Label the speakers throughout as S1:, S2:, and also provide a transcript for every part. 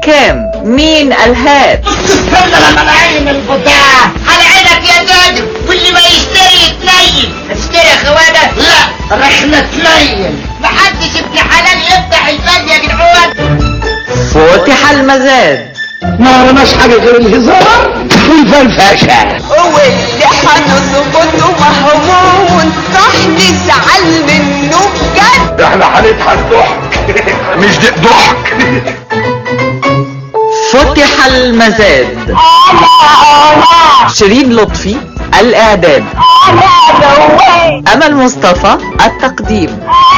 S1: الكام مين الهات
S2: استنى لما نعين البتاع على عينك يا تاجر واللي ما يشتري يتنيل اشتري يا خوانة لا رحلة تنيل محدش ابن حلال يفتح الباب يا جدعان
S1: فتح المزاد
S2: ما ورناش حاجة غير الهزار والفرفشة
S3: هو اللي هنظبطه مهموم صح نزعل منه بجد
S4: ده احنا هنضحك ضحك مش ضحك ضحك
S1: فتح المزاد شيرين لطفي الإعداد أمل مصطفى التقديم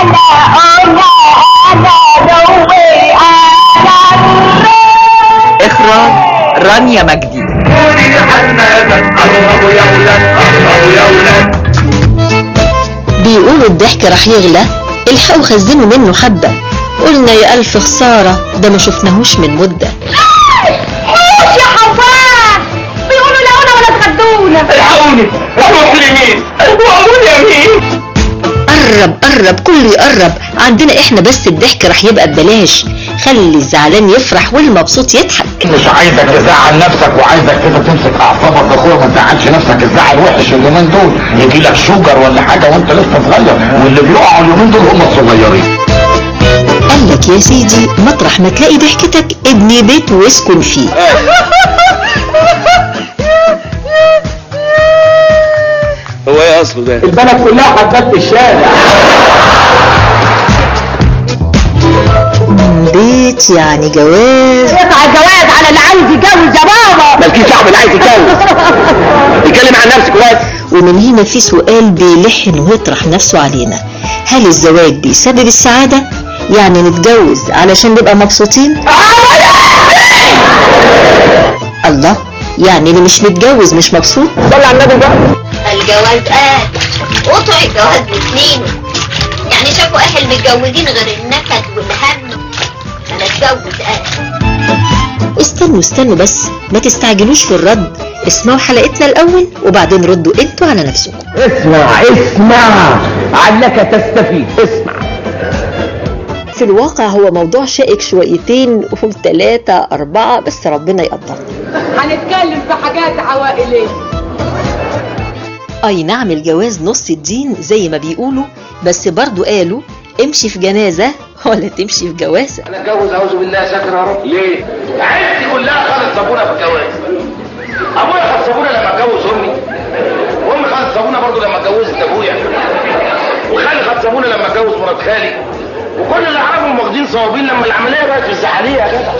S1: إخراج رانيا مجدي
S4: قولي حمادا قربوا يا ولاد قربوا يا ولاد
S5: بيقولوا الضحك راح يغلى الحقوا خزنوا منه حبة قلنا يا ألف خسارة ده ما شفناهوش من مدة
S3: حوش يا حفاظ بيقولوا لا ولا تغدونا
S4: الحقوني اروح لمين واقول يمين
S5: قرب قرب كله يقرب عندنا احنا بس الضحك راح يبقى ببلاش خلي الزعلان يفرح والمبسوط يضحك
S4: مش عايزك تزعل نفسك وعايزك كده تمسك اعصابك يا اخويا ما تزعلش نفسك الزعل وحش اليومين دول يجي لك شجر ولا حاجه وانت لسه صغير واللي بيقعوا اليومين دول هم الصغيرين
S5: قال لك يا سيدي مطرح ما تلاقي ضحكتك ابني بيت واسكن فيه
S6: هو ايه اصله ده
S2: البلد كلها حدات في الشارع
S5: بيت يعني جواز
S3: يقع الجواز على اللي عايز يتجوز يا بابا
S2: مالكيش صاحب اللي عايز يتجوز اتكلم عن نفسك بس
S5: ومن هنا في سؤال بيلحن ويطرح نفسه علينا هل الزواج بيسبب السعادة؟ يعني نتجوز علشان نبقى مبسوطين؟ الله يعني اللي مش متجوز مش مبسوط؟
S2: صلي على النبي بقى
S7: الجواز قال قطع الجواز بسنينه يعني شافوا اهل متجوزين غير النكد والهم انا اتجوز قال
S5: استنوا استنوا بس ما تستعجلوش في الرد اسمعوا حلقتنا الأول وبعدين ردوا انتوا على نفسكم
S2: اسمع اسمع علك تستفيد اسمع
S5: في الواقع هو موضوع شائك شويتين وثلاثة أربعة بس ربنا يقدرنا
S3: هنتكلم في حاجات عوائلية
S5: أي نعم الجواز نص الدين زي ما بيقولوا بس برضو قالوا امشي في جنازة ولا تمشي في جوازة
S4: انا اتجوز اعوذ بالله ساكن يا رب ليه؟ عيلتي كلها خدت صابونه في الجواز ابويا خد صابونه لما اتجوز امي وامي خدت صابونه برضه لما اتجوزت ابويا وخالي خد صابونه لما اتجوز مرات خالي وكل اللي اعرفهم واخدين صوابين لما العمليه بقت في الزحاليه يا جدع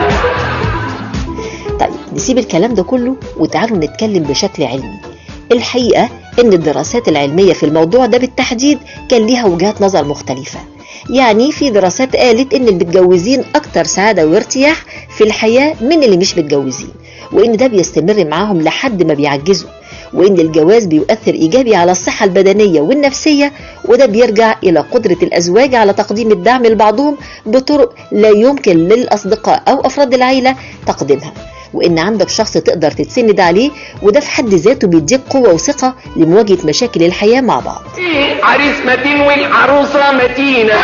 S5: طيب نسيب الكلام ده كله وتعالوا نتكلم بشكل علمي الحقيقة إن الدراسات العلمية في الموضوع ده بالتحديد كان ليها وجهات نظر مختلفة يعني في دراسات قالت إن المتجوزين أكتر سعادة وارتياح في الحياة من اللي مش متجوزين وإن ده بيستمر معاهم لحد ما بيعجزوا وإن الجواز بيؤثر إيجابي على الصحة البدنية والنفسية وده بيرجع إلى قدرة الأزواج على تقديم الدعم لبعضهم بطرق لا يمكن للأصدقاء أو أفراد العيلة تقديمها وإن عندك شخص تقدر تتسند عليه وده في حد ذاته بيديك قوة وثقة لمواجهة مشاكل الحياة مع بعض
S8: عريس متين والعروسة متينة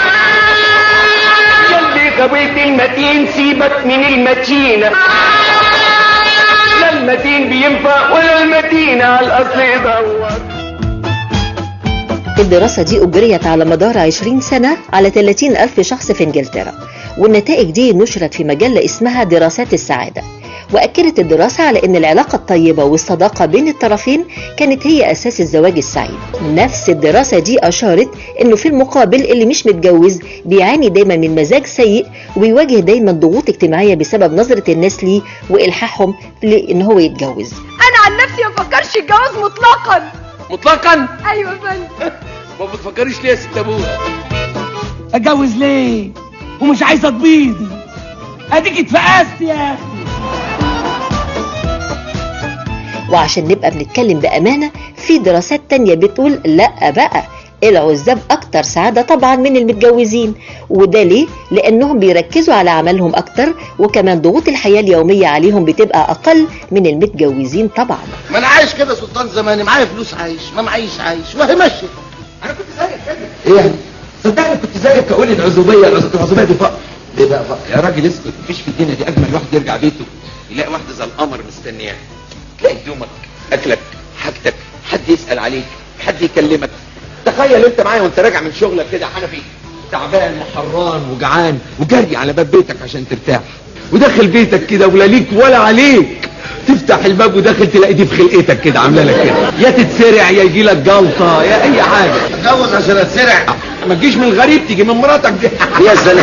S8: يلي قبيت المتين سيبك من المتينة لا المتين بينفع ولا المتينة على الأصل يدور
S5: الدراسة دي أجريت على مدار 20 سنة على 30 ألف شخص في إنجلترا والنتائج دي نشرت في مجلة اسمها دراسات السعادة وأكدت الدراسة على أن العلاقة الطيبة والصداقة بين الطرفين كانت هي أساس الزواج السعيد نفس الدراسة دي أشارت أنه في المقابل اللي مش متجوز بيعاني دايما من مزاج سيء وبيواجه دايما ضغوط اجتماعية بسبب نظرة الناس ليه وإلحاحهم لأن هو يتجوز
S3: انا عن نفسي ما بفكرش الجواز مطلقا
S6: مطلقا
S3: ايوه يا فندم
S6: ما بتفكريش ليه يا ست ابويا
S2: اتجوز ليه ومش عايزه تبيضي اديك اتفقست يا اخي
S5: وعشان نبقى بنتكلم بأمانة في دراسات تانية بتقول لأ بقى العزاب أكتر سعادة طبعا من المتجوزين وده ليه؟ لأنهم بيركزوا على عملهم أكتر وكمان ضغوط الحياة اليومية عليهم بتبقى أقل من المتجوزين طبعا
S9: ما انا عايش كده سلطان زماني معايا فلوس عايش ما معيش عايش وهي ماشيه
S2: ايه يعني صدقني كنت زيك تقول العزوبيه العزوبيه دي فقر
S9: ايه بقى فكر
S10: يا راجل اسكت مفيش في الدنيا دي اجمل واحد يرجع بيته يلاقي واحده زي القمر مستنياه تلاقي هدومك اكلك حاجتك حد يسال عليك حد يكلمك تخيل انت معايا وانت راجع من شغلك كده يا حنفي تعبان وحران وجعان وجري على باب بيتك عشان ترتاح وداخل بيتك كده ولا ليك ولا عليك تفتح الباب وداخل تلاقي دي في خلقتك كده عامله لك كده يا تتسرع يا يجي لك جلطه يا اي حاجه
S9: اتجوز عشان اتسرع
S10: ما تجيش من الغريب تيجي من مراتك دي
S9: يا سلام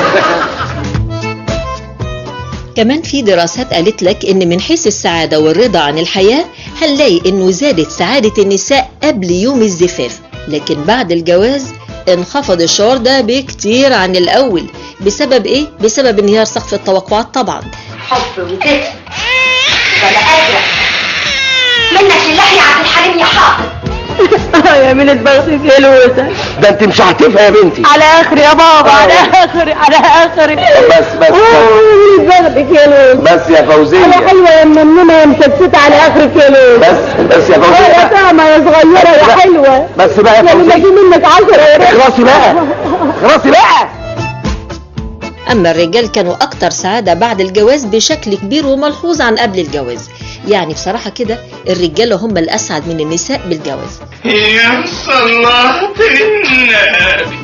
S5: كمان في دراسات قالت لك ان من حيث السعادة والرضا عن الحياة هنلاقي انه زادت سعادة النساء قبل يوم الزفاف لكن بعد الجواز انخفض الشعور ده بكتير عن الاول بسبب ايه؟ بسبب انهيار سقف التوقعات طبعا
S7: حب وكده ولا قادرة منك لله يا عبد الحليم يا حافظ
S3: يا من بختك يا لوزة
S9: ده انت مش هتفهم يا بنتي
S3: على اخر يا بابا على اخر على اخر
S9: بس بس
S3: من بختك يا لوزة
S9: بس يا
S3: انا
S9: فوزية
S3: حلوة يا منمنة يا مشبشتة على اخرك يا لوزة
S9: بس بس يا
S3: يا
S9: فوزية
S3: طعمة يا صغيرة يا
S9: لا.
S3: حلوة
S9: بس بقى يا
S3: يا لما
S9: فوزية
S3: اجي منك عشرة يا ريت
S9: خلاصي بقى خلاصي بقى
S5: اما الرجال كانوا اكتر سعادة بعد الجواز بشكل كبير وملحوظ عن قبل الجواز يعني بصراحة كده الرجالة هم الاسعد من النساء بالجواز
S8: يا صلاة النبي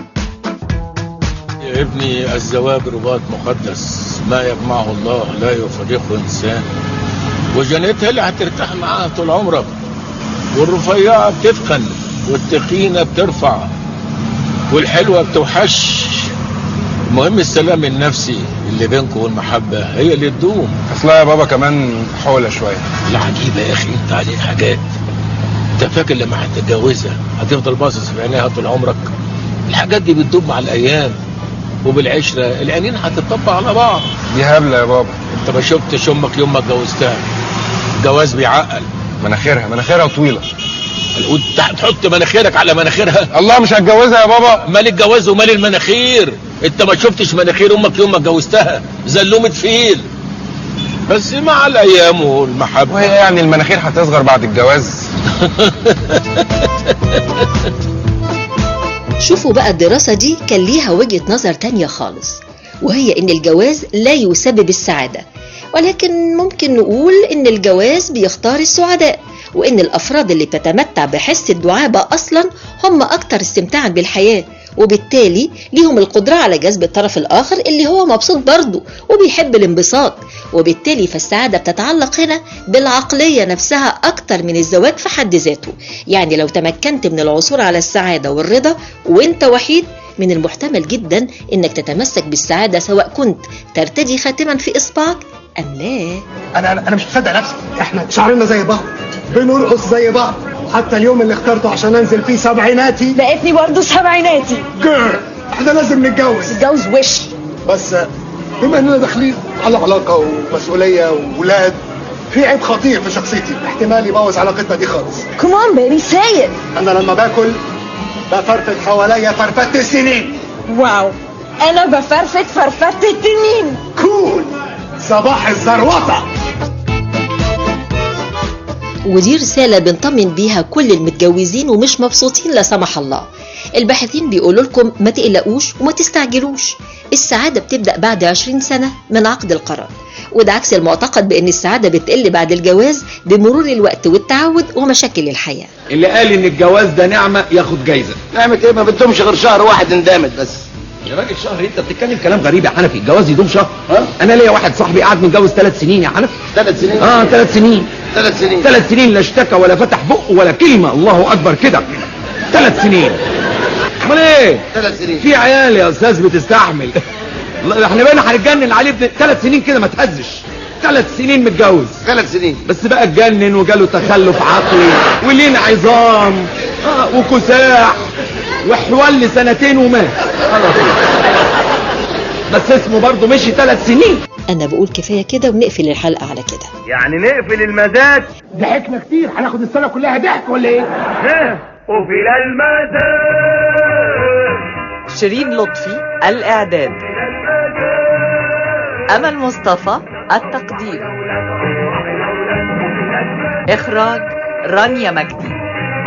S11: يا ابني الزواج رباط مقدس ما يجمعه الله لا يفرقه انسان وجنتها اللي هترتاح معاها طول عمرك والرفيعة بتتخن والتخينة بترفع والحلوة بتوحش المهم السلام النفسي اللي بينكم والمحبة هي اللي تدوم
S12: اصلها يا بابا كمان حولة شوية
S11: العجيبة يا أخي أنت عليك حاجات أنت فاكر لما هتتجوزها هتفضل باصص في عينيها طول عمرك الحاجات دي بتدوب مع الأيام وبالعشرة العينين هتطبق على بعض
S12: دي هبلة يا بابا
S11: أنت ما شفتش أمك يوم ما اتجوزتها الجواز بيعقل
S12: مناخيرها مناخيرها طويلة
S11: القود تحط مناخيرك على مناخيرها
S12: الله مش هتجوزها يا بابا
S11: مال الجواز ومال المناخير انت ما شفتش مناخير امك يوم ما اتجوزتها زلومة فيل بس مع الايام والمحبة
S12: وهي يعني المناخير هتصغر بعد الجواز
S5: شوفوا بقى الدراسة دي كان ليها وجهة نظر تانية خالص وهي ان الجواز لا يسبب السعادة ولكن ممكن نقول ان الجواز بيختار السعداء وان الافراد اللي بتتمتع بحس الدعابة اصلا هم اكتر استمتاعا بالحياة وبالتالي ليهم القدرة على جذب الطرف الآخر اللي هو مبسوط برضه وبيحب الانبساط وبالتالي فالسعادة بتتعلق هنا بالعقلية نفسها أكتر من الزواج في حد ذاته يعني لو تمكنت من العثور على السعادة والرضا وانت وحيد من المحتمل جدا انك تتمسك بالسعادة سواء كنت ترتدي خاتما في إصبعك أم لا
S13: انا انا أنا مش مصدق نفسي احنا شعرنا زي بعض بنرقص زي بعض حتى اليوم اللي اخترته عشان انزل فيه سبعيناتي
S3: لقيتني برضه سبعيناتي
S13: جير احنا لازم نتجوز
S3: اتجوز وش
S13: بس بما اننا داخلين على علاقه ومسؤوليه وولاد في عيب خطير في شخصيتي احتمال يبوظ علاقتنا دي خالص
S3: كمان بيبي سايق
S13: انا لما باكل بفرفت حواليا فرفت السنين
S3: واو انا بفرفت فرفت التنين
S13: كول صباح الزروطه
S5: ودي رسالة بنطمن بيها كل المتجوزين ومش مبسوطين لا سمح الله الباحثين بيقولوا لكم ما تقلقوش وما تستعجلوش السعادة بتبدأ بعد 20 سنة من عقد القرار وده عكس المعتقد بأن السعادة بتقل بعد الجواز بمرور الوقت والتعود ومشاكل الحياة
S10: اللي قال ان الجواز ده نعمة ياخد جايزة
S9: نعمة ايه ما بدهمش غير شهر واحد اندمت بس
S10: يا راجل شهر انت بتتكلم كلام غريب يا حنفي الجواز يدوم شهر ها انا ليا واحد صاحبي قاعد متجوز ثلاث سنين يا حنفي
S9: ثلاث سنين
S10: اه ثلاث سنين
S9: ثلاث سنين
S10: ثلاث سنين لا اشتكى ولا فتح بقه ولا كلمة الله اكبر كده ثلاث سنين امال ايه
S9: ثلاث سنين
S10: في عيال يا استاذ بتستحمل لا، احنا بقينا هنتجنن عليه ابن ثلاث سنين كده ما تهزش ثلاث سنين متجوز
S9: ثلاث سنين
S10: بس بقى اتجنن وجاله تخلف عقلي ولين عظام آه وكساح وحول لسنتين ومات خلاص. بس اسمه برضه مشي ثلاث سنين
S5: أنا بقول كفاية كده ونقفل الحلقة على كده
S8: يعني نقفل المزاد
S13: ضحكنا كتير هناخد السنه كلها ضحك ولا ايه
S8: قفل المزاد
S1: شيرين لطفي الإعداد أمل مصطفى التقديم إخراج رانيا مجدي